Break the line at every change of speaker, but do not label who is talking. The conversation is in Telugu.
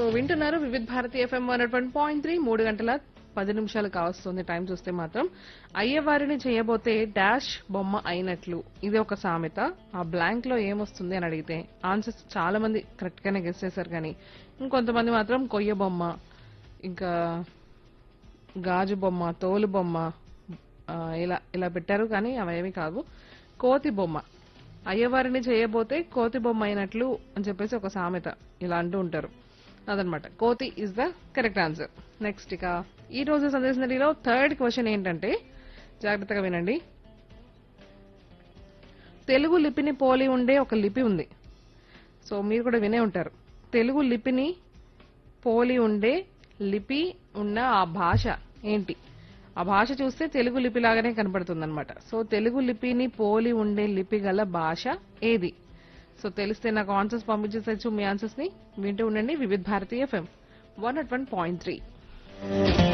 వింటున్నారు Vividh Bharati FM one point three మూడు గంటల పది నిమిషాలు కావస్తుంది టైం చూస్తే మాత్రం అయ్యవారిని చేయబోతే డాష్ బొమ్మ అయినట్లు ఇది ఒక సామెత ఆ బ్లాంక్ లో ఏమొస్తుంది అని అడిగితే ఆన్సర్స్ చాలా మంది కరెక్ట్ గానే గెస్ చేశారు కానీ ఇంకొంతమంది మాత్రం కొయ్య బొమ్మ ఇంకా గాజు బొమ్మ తోలు బొమ్మ ఆ, ఇలా ఇలా పెట్టారు కానీ అవేమి కావు కోతి బొమ్మ అయ్యవారిని చేయబోతే కోతి బొమ్మ అయినట్లు అని చెప్పేసి ఒక సామెత ఇలా అంటూ ఉంటారు అదనమాట కోతి is the correct answer next ఇక ఈ రోజు సందేశంలో థర్డ్ క్వశ్చన్ ఏంటంటే జాగ్రత్తగా వినండి తెలుగు లిపిని పోలి ఉండే ఒక లిపి ఉంది సో మీరు కూడా వినే ఉంటారు తెలుగు లిపిని పోలి ఉండే లిపి ఉన్న ఆ భాష ఏంటి ఆ భాష చూస్తే తెలుగు లిపి లాగానే కనపడుతుంది అనమాట సో తెలుగు లిపిని పోలి ఉండే లిపి గల భాష ఏది సో తెలిస్తే నాకు ఆన్సర్స్ పంపించేసచ్చు మీ ఆన్సర్స్ ని వింటూ ఉండండి Vividh Bharatiya FM one at one point three